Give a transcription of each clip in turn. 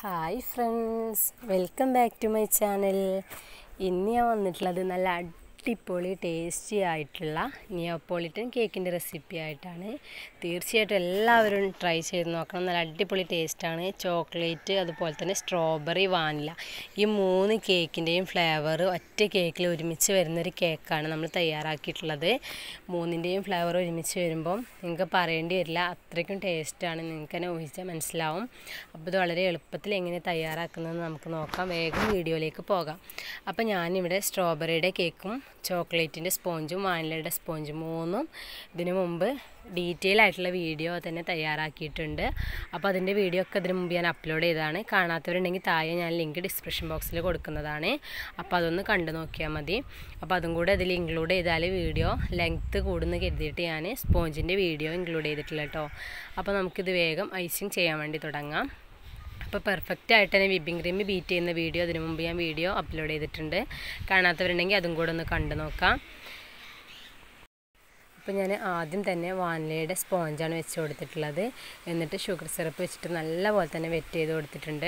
hi friends welcome back to my channel ഇന്ന് ഞാൻ വന്നിട്ടുള്ളത് നല്ല അടിപൊളി ടേസ്റ്റി ആയിട്ടുള്ള നിയോപ്പോളിറ്റൻ കേക്കിൻ്റെ റെസിപ്പി ആയിട്ടാണ് തീർച്ചയായിട്ടും എല്ലാവരും ട്രൈ ചെയ്ത് നോക്കണം നല്ല അടിപൊളി ടേസ്റ്റാണ് ചോക്ലേറ്റ് അതുപോലെ തന്നെ സ്ട്രോബെറി വാനില ഈ മൂന്ന് കേക്കിൻ്റെയും ഫ്ലേവർ ഒറ്റ കേക്കിൽ ഒരുമിച്ച് വരുന്നൊരു കേക്കാണ് നമ്മൾ തയ്യാറാക്കിയിട്ടുള്ളത് മൂന്നിൻ്റെയും ഫ്ലേവർ ഒരുമിച്ച് വരുമ്പം നിങ്ങൾക്ക് പറയേണ്ടി വരില്ല അത്രയ്ക്കും ടേസ്റ്റാണ് നിങ്ങൾക്ക് തന്നെ ഊഹിച്ചാൽ മനസ്സിലാവും അപ്പോൾ ഇത് വളരെ എളുപ്പത്തിൽ എങ്ങനെ തയ്യാറാക്കുന്നതെന്ന് നമുക്ക് നോക്കാം വേഗം വീഡിയോയിലേക്ക് പോകാം അപ്പോൾ ഞാനിവിടെ സ്ട്രോബെറിയുടെ കേക്കും ചോക്ലേറ്റിൻ്റെ സ്പോഞ്ചും വാനിലയുടെ സ്പോഞ്ചും മൂന്നും ഇതിനു മുമ്പ് ഡീറ്റെയിൽ ആയിട്ടുള്ള വീഡിയോ തന്നെ തയ്യാറാക്കിയിട്ടുണ്ട് അപ്പോൾ അതിൻ്റെ വീഡിയോ ഒക്കെ ഇതിനു മുമ്പ് ഞാൻ അപ്ലോഡ് ചെയ്തതാണ് കാണാത്തവരുണ്ടെങ്കിൽ താഴെ ഞാൻ ലിങ്ക് ഡിസ്ക്രിപ്ഷൻ ബോക്സിൽ കൊടുക്കുന്നതാണ് അപ്പോൾ അതൊന്ന് കണ്ടു നോക്കിയാൽ മതി അപ്പോൾ അതും കൂടെ അതിൽ ഇൻക്ലൂഡ് ചെയ്താൽ വീഡിയോ ലെങ്ത്ത് കൂടുന്ന കരുതിയിട്ട് ഞാൻ സ്പോഞ്ചിൻ്റെ വീഡിയോ ഇൻക്ലൂഡ് ചെയ്തിട്ടില്ല കേട്ടോ അപ്പോൾ നമുക്കിത് വേഗം ഐസിങ് ചെയ്യാൻ വേണ്ടി തുടങ്ങാം അപ്പോൾ പെർഫെക്റ്റ് ആയിട്ട് തന്നെ വിപ്പിംഗ് ക്രീം ബീറ്റ് ചെയ്യുന്ന വീഡിയോ അതിനു മുമ്പ് ഞാൻ വീഡിയോ അപ്ലോഡ് ചെയ്തിട്ടുണ്ട് കാണാത്തവരുണ്ടെങ്കിൽ അതും കൂടെ ഒന്ന് കണ്ടു നോക്കാം അപ്പോൾ ഞാൻ ആദ്യം തന്നെ വാനിലയുടെ സ്പോഞ്ചാണ് വെച്ച് കൊടുത്തിട്ടുള്ളത് എന്നിട്ട് ഷുഗർ സിറപ്പ് വെച്ചിട്ട് നല്ല പോലെ തന്നെ വെറ്റ് ചെയ്ത് കൊടുത്തിട്ടുണ്ട്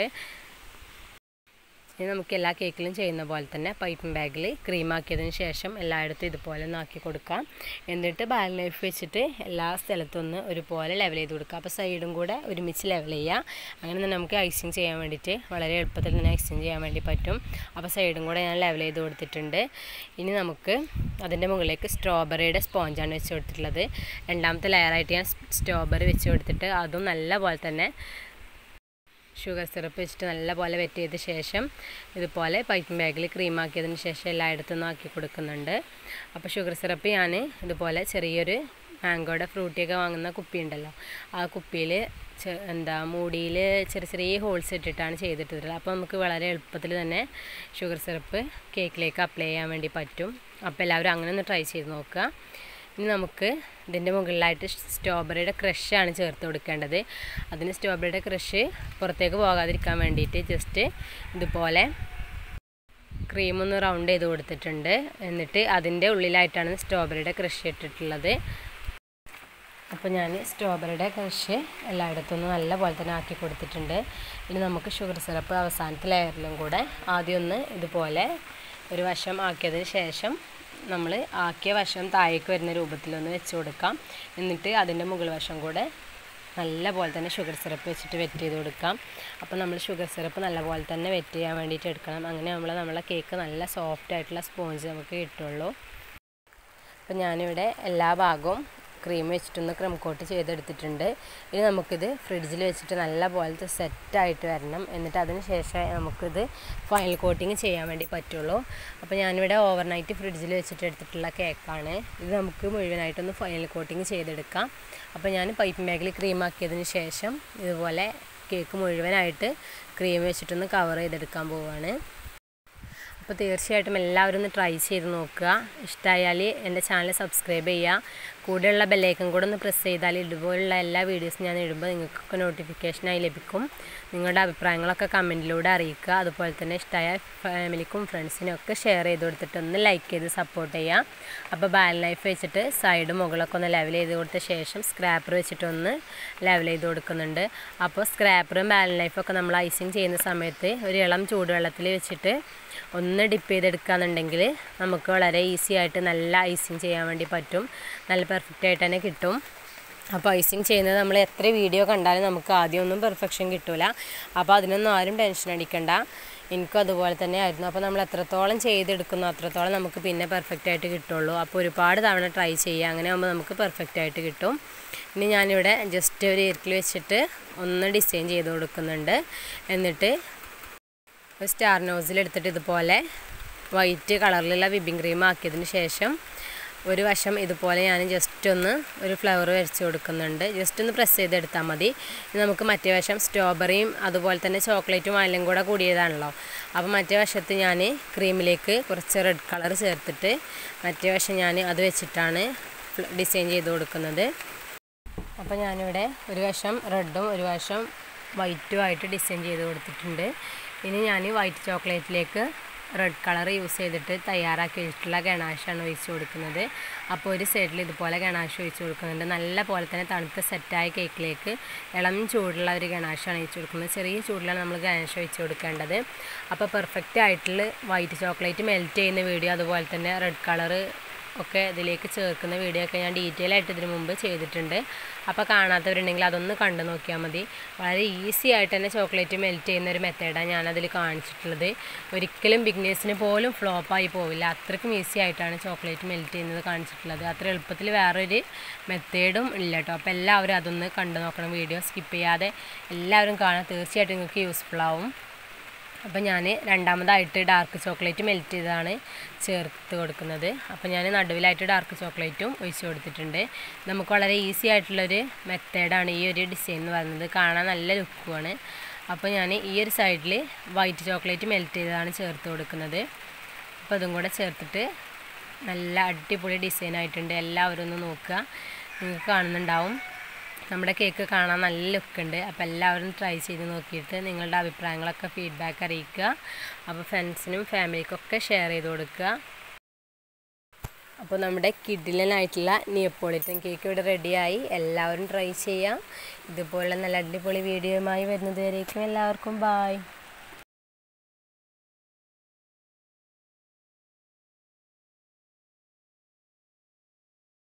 ഇനി നമുക്ക് എല്ലാ കേക്കിലും ചെയ്യുന്ന പോലെ തന്നെ പൈപ്പിംഗ് ബാഗിൽ ക്രീമാക്കിയതിന് ശേഷം എല്ലായിടത്തും ഇതുപോലെ ഒന്ന് ആക്കി കൊടുക്കാം എന്നിട്ട് ബാൽ നൈഫ് വെച്ചിട്ട് എല്ലാ സ്ഥലത്തും ഒന്ന് ഒരുപോലെ ലെവൽ ചെയ്ത് കൊടുക്കുക അപ്പോൾ സൈഡും കൂടെ ഒരുമിച്ച് ലെവൽ ചെയ്യുക അങ്ങനെ തന്നെ നമുക്ക് ഐസിങ് ചെയ്യാൻ വേണ്ടിയിട്ട് വളരെ എളുപ്പത്തിൽ തന്നെ ഐസിങ് ചെയ്യാൻ വേണ്ടി പറ്റും അപ്പോൾ സൈഡും കൂടെ ഞാൻ ലെവൽ ചെയ്ത് കൊടുത്തിട്ടുണ്ട് ഇനി നമുക്ക് അതിൻ്റെ മുകളിലേക്ക് സ്ട്രോബെറിയുടെ സ്പോഞ്ചാണ് വെച്ച് കൊടുത്തിട്ടുള്ളത് രണ്ടാമത്തെ ലെയറായിട്ട് ഞാൻ സ്ട്രോബെറി വെച്ച് കൊടുത്തിട്ട് അതും നല്ല പോലെ തന്നെ ഷുഗർ സിറപ്പ് വെച്ചിട്ട് നല്ലപോലെ വെറ്റ് ചെയ്ത ശേഷം ഇതുപോലെ പൈപ്പിംഗ് ബാഗിൽ ക്രീമാക്കിയതിന് ശേഷം എല്ലായിടത്തും നിന്നും ആക്കി കൊടുക്കുന്നുണ്ട് അപ്പോൾ ഷുഗർ സിറപ്പ് ഞാൻ ഇതുപോലെ ചെറിയൊരു മാംഗോയുടെ ഫ്രൂട്ടിയൊക്കെ വാങ്ങുന്ന കുപ്പി ഉണ്ടല്ലോ ആ കുപ്പിയിൽ എന്താ മൂടിയിൽ ചെറിയ ചെറിയ ഹോൾസ് ഇട്ടിട്ടാണ് ചെയ്തിട്ടുള്ളത് അപ്പോൾ നമുക്ക് വളരെ എളുപ്പത്തിൽ തന്നെ ഷുഗർ സിറപ്പ് കേക്കിലേക്ക് അപ്ലൈ ചെയ്യാൻ വേണ്ടി പറ്റും അപ്പോൾ എല്ലാവരും അങ്ങനെ ഒന്ന് ട്രൈ ചെയ്ത് നോക്കുക ഇനി നമുക്ക് ഇതിൻ്റെ മുകളിലായിട്ട് സ്ട്രോബെറിയുടെ ക്രഷാണ് ചേർത്ത് കൊടുക്കേണ്ടത് അതിന് സ്ട്രോബെറിയുടെ ക്രഷ് പുറത്തേക്ക് പോകാതിരിക്കാൻ വേണ്ടിയിട്ട് ജസ്റ്റ് ഇതുപോലെ ക്രീം ഒന്ന് റൗണ്ട് ചെയ്ത് കൊടുത്തിട്ടുണ്ട് എന്നിട്ട് അതിൻ്റെ ഉള്ളിലായിട്ടാണ് സ്ട്രോബെറിയുടെ ക്രഷ് ഇട്ടിട്ടുള്ളത് അപ്പോൾ ഞാൻ സ്ട്രോബെറിയുടെ ക്രഷ് എല്ലായിടത്തും ഒന്ന് നല്ല പോലെ തന്നെ ആക്കി കൊടുത്തിട്ടുണ്ട് ഇനി നമുക്ക് ഷുഗർ സിറപ്പ് അവസാനത്തെ ലെയറിലും കൂടെ ആദ്യം ഒന്ന് ഇതുപോലെ ഒരു വശം ആക്കിയതിന് ശേഷം നമ്മൾ ആക്കിയ വശം താഴേക്ക് വരുന്ന രൂപത്തിലൊന്ന് വെച്ച് കൊടുക്കാം എന്നിട്ട് അതിൻ്റെ മുകൾ വശം കൂടെ നല്ല പോലെ തന്നെ ഷുഗർ സിറപ്പ് വെച്ചിട്ട് വെറ്റ് ചെയ്ത് കൊടുക്കാം അപ്പോൾ നമ്മൾ ഷുഗർ സിറപ്പ് നല്ല പോലെ തന്നെ വെറ്റ് ചെയ്യാൻ വേണ്ടിയിട്ട് എടുക്കണം അങ്ങനെ നമ്മൾ നമ്മളെ കേക്ക് നല്ല സോഫ്റ്റ് ആയിട്ടുള്ള സ്പോഞ്ച് നമുക്ക് കിട്ടുള്ളൂ അപ്പോൾ ഞാനിവിടെ എല്ലാ ഭാഗവും ക്രീം വെച്ചിട്ടൊന്ന് ക്രം കോട്ട് ചെയ്തെടുത്തിട്ടുണ്ട് ഇനി നമുക്കിത് ഫ്രിഡ്ജിൽ വെച്ചിട്ട് നല്ല പോലത്തെ സെറ്റായിട്ട് വരണം എന്നിട്ട് അതിന് ശേഷം നമുക്കിത് ഫൈനൽ കോട്ടിങ് ചെയ്യാൻ വേണ്ടി പറ്റുള്ളൂ അപ്പോൾ ഞാനിവിടെ ഓവർനൈറ്റ് ഫ്രിഡ്ജിൽ വെച്ചിട്ട് എടുത്തിട്ടുള്ള കേക്കാണ് ഇത് നമുക്ക് മുഴുവനായിട്ടൊന്ന് ഫൈനൽ കോട്ടിങ് ചെയ്തെടുക്കാം അപ്പോൾ ഞാൻ പൈപ്പിംഗ് ബാഗിൽ ക്രീം ആക്കിയതിന് ശേഷം ഇതുപോലെ കേക്ക് മുഴുവനായിട്ട് ക്രീം വെച്ചിട്ടൊന്ന് കവർ ചെയ്തെടുക്കാൻ പോവുകയാണ് അപ്പോൾ തീർച്ചയായിട്ടും എല്ലാവരും ഒന്ന് ട്രൈ ചെയ്ത് നോക്കുക ഇഷ്ടമായാൽ എൻ്റെ ചാനൽ സബ്സ്ക്രൈബ് ചെയ്യുക കൂടെയുള്ള ബെല്ലൈക്കൻ കൂടെ ഒന്ന് പ്രസ് ചെയ്താൽ ഇതുപോലുള്ള എല്ലാ വീഡിയോസും ഞാൻ ഇടുമ്പോൾ നിങ്ങൾക്കൊക്കെ നോട്ടിഫിക്കേഷനായി ലഭിക്കും നിങ്ങളുടെ അഭിപ്രായങ്ങളൊക്കെ കമൻറ്റിലൂടെ അറിയിക്കുക അതുപോലെ തന്നെ ഇഷ്ടമായ ഫാമിലിക്കും ഫ്രണ്ട്സിനും ഒക്കെ ഷെയർ ചെയ്ത് കൊടുത്തിട്ട് ഒന്ന് ലൈക്ക് ചെയ്ത് സപ്പോർട്ട് ചെയ്യുക അപ്പോൾ ബാൽ നൈഫ് വെച്ചിട്ട് സൈഡ് മുകളൊക്കെ ഒന്ന് ലെവൽ ചെയ്ത് കൊടുത്ത ശേഷം സ്ക്രാപ്പർ വെച്ചിട്ടൊന്ന് ലെവൽ ചെയ്ത് കൊടുക്കുന്നുണ്ട് അപ്പോൾ സ്ക്രാപ്പറും ബാൽ നൈഫൊക്കെ നമ്മൾ ഐസിങ് ചെയ്യുന്ന സമയത്ത് ഒരു ഇളം ചൂടുവെള്ളത്തിൽ വെച്ചിട്ട് ഒന്ന് ഡിപ്പ് ചെയ്തെടുക്കുകയെന്നുണ്ടെങ്കിൽ നമുക്ക് വളരെ ഈസി ആയിട്ട് നല്ല ഐസിങ് ചെയ്യാൻ വേണ്ടി പറ്റും നല്ല പെർഫെക്റ്റ് ആയിട്ട് തന്നെ കിട്ടും അപ്പോൾ ഐസിങ് ചെയ്യുന്നത് നമ്മൾ എത്ര വീഡിയോ കണ്ടാലും നമുക്ക് ആദ്യമൊന്നും പെർഫെക്ഷൻ കിട്ടില്ല അപ്പോൾ അതിനൊന്നും ആരും ടെൻഷൻ അടിക്കണ്ട എനിക്കും അതുപോലെ തന്നെ ആയിരുന്നു അപ്പോൾ നമ്മൾ എത്രത്തോളം ചെയ്തെടുക്കുന്നു അത്രത്തോളം നമുക്ക് പിന്നെ പെർഫെക്റ്റ് ആയിട്ട് കിട്ടുള്ളൂ അപ്പോൾ ഒരുപാട് തവണ ട്രൈ ചെയ്യുക അങ്ങനെ ആകുമ്പോൾ നമുക്ക് പെർഫെക്റ്റ് ആയിട്ട് കിട്ടും ഇനി ഞാനിവിടെ ജസ്റ്റ് ഒരു ഇരിക്കിൽ വെച്ചിട്ട് ഒന്ന് ഡിസൈൻ ചെയ്ത് കൊടുക്കുന്നുണ്ട് എന്നിട്ട് ഒരു സ്റ്റാർ നോസിൽ എടുത്തിട്ട് ഇതുപോലെ വൈറ്റ് കളറിലുള്ള വിപ്പിംഗ് ക്രീം ആക്കിയതിന് ശേഷം ഒരു വശം ഇതുപോലെ ഞാൻ ജസ്റ്റ് ഒന്ന് ഒരു ഫ്ലവർ വരച്ച് കൊടുക്കുന്നുണ്ട് ജസ്റ്റ് ഒന്ന് പ്രസ് ചെയ്തെടുത്താൽ മതി നമുക്ക് മറ്റേ വശം സ്ട്രോബെറിയും അതുപോലെ തന്നെ ചോക്ലേറ്റും വാനിലും കൂടെ കൂടിയതാണല്ലോ അപ്പോൾ മറ്റേ വശത്ത് ഞാൻ ക്രീമിലേക്ക് കുറച്ച് റെഡ് കളർ ചേർത്തിട്ട് മറ്റേ വശം ഞാൻ അത് വെച്ചിട്ടാണ് ഡിസൈൻ ചെയ്ത് കൊടുക്കുന്നത് അപ്പോൾ ഞാനിവിടെ ഒരു വശം റെഡും ഒരു വശം വൈറ്റും ആയിട്ട് ഡിസൈൻ ചെയ്ത് കൊടുത്തിട്ടുണ്ട് ഇനി ഞാൻ വൈറ്റ് ചോക്ലേറ്റിലേക്ക് റെഡ് കളർ യൂസ് ചെയ്തിട്ട് തയ്യാറാക്കി വെച്ചിട്ടുള്ള ഗണാഷാണ് ഒഴിച്ച് കൊടുക്കുന്നത് അപ്പോൾ ഒരു സൈഡിൽ ഇതുപോലെ ഗണാഷ് ഒഴിച്ച് കൊടുക്കുന്നുണ്ട് നല്ല പോലെ തന്നെ തണുത്ത സെറ്റായ കേക്കിലേക്ക് ഇളം ചൂടുള്ള ഒരു ഗണാഷാണ് ഒഴിച്ച് കൊടുക്കുന്നത് ചെറിയ ചൂടിലാണ് നമ്മൾ ഗണാഷ് ഒഴിച്ച് കൊടുക്കേണ്ടത് അപ്പോൾ പെർഫെക്റ്റ് ആയിട്ടുള്ള വൈറ്റ് ചോക്ലേറ്റ് മെൽറ്റ് ചെയ്യുന്ന വീഡിയോ അതുപോലെ തന്നെ റെഡ് കളറ് ഒക്കെ ഇതിലേക്ക് ചേർക്കുന്ന വീഡിയോ ഒക്കെ ഞാൻ ഡീറ്റെയിൽ ആയിട്ട് ഇതിനു മുമ്പ് ചെയ്തിട്ടുണ്ട് അപ്പോൾ കാണാത്തവരുണ്ടെങ്കിൽ അതൊന്ന് കണ്ടു നോക്കിയാൽ മതി വളരെ ഈസി ആയിട്ട് തന്നെ ചോക്ലേറ്റ് മെൽറ്റ് ചെയ്യുന്ന ഒരു മെത്തേഡാണ് ഞാനതിൽ കാണിച്ചിട്ടുള്ളത് ഒരിക്കലും ബിഗ്നേഴ്സിന് പോലും ഫ്ലോപ്പായി പോവില്ല അത്രയ്ക്കും ഈസി ആയിട്ടാണ് ചോക്ലേറ്റ് മെൽറ്റ് ചെയ്യുന്നത് കാണിച്ചിട്ടുള്ളത് അത്ര എളുപ്പത്തിൽ വേറൊരു മെത്തേഡും ഇല്ല കേട്ടോ അപ്പോൾ എല്ലാവരും അതൊന്ന് കണ്ടു നോക്കണം വീഡിയോ സ്കിപ്പ് ചെയ്യാതെ എല്ലാവരും കാണാൻ തീർച്ചയായിട്ടും നിങ്ങൾക്ക് യൂസ്ഫുൾ ആവും അപ്പോൾ ഞാൻ രണ്ടാമതായിട്ട് ഡാർക്ക് ചോക്ലേറ്റ് മെൽറ്റ് ചെയ്താണ് ചേർത്ത് കൊടുക്കുന്നത് അപ്പോൾ ഞാൻ നടുവിലായിട്ട് ഡാർക്ക് ചോക്ലേറ്റും ഒഴിച്ച് കൊടുത്തിട്ടുണ്ട് നമുക്ക് വളരെ ഈസി ആയിട്ടുള്ളൊരു മെത്തേഡാണ് ഈ ഒരു ഡിസൈൻ എന്ന് പറയുന്നത് കാണാൻ നല്ല ലുക്കുമാണ് അപ്പോൾ ഞാൻ ഈ ഒരു സൈഡിൽ വൈറ്റ് ചോക്ലേറ്റ് മെൽറ്റ് ചെയ്തതാണ് ചേർത്ത് കൊടുക്കുന്നത് അപ്പോൾ അതും കൂടെ ചേർത്തിട്ട് നല്ല അടിപൊളി ഡിസൈൻ ആയിട്ടുണ്ട് എല്ലാവരും ഒന്ന് നോക്കുക നിങ്ങൾക്ക് കാണുന്നുണ്ടാവും നമ്മുടെ കേക്ക് കാണാൻ നല്ല ലുക്കുണ്ട് അപ്പോൾ എല്ലാവരും ട്രൈ ചെയ്ത് നോക്കിയിട്ട് നിങ്ങളുടെ അഭിപ്രായങ്ങളൊക്കെ ഫീഡ്ബാക്ക് അറിയിക്കുക അപ്പോൾ ഫ്രണ്ട്സിനും ഫാമിലിക്കൊക്കെ ഷെയർ ചെയ്ത് കൊടുക്കുക അപ്പോൾ നമ്മുടെ കിഡിലനായിട്ടുള്ള നിയപ്പോളിറ്റൻ കേക്ക് ഇവിടെ റെഡിയായി എല്ലാവരും ട്രൈ ചെയ്യാം ഇതുപോലുള്ള നല്ല അടിപൊളി വീഡിയോയുമായി വരുന്നത് വരേക്കും എല്ലാവർക്കും ബായ്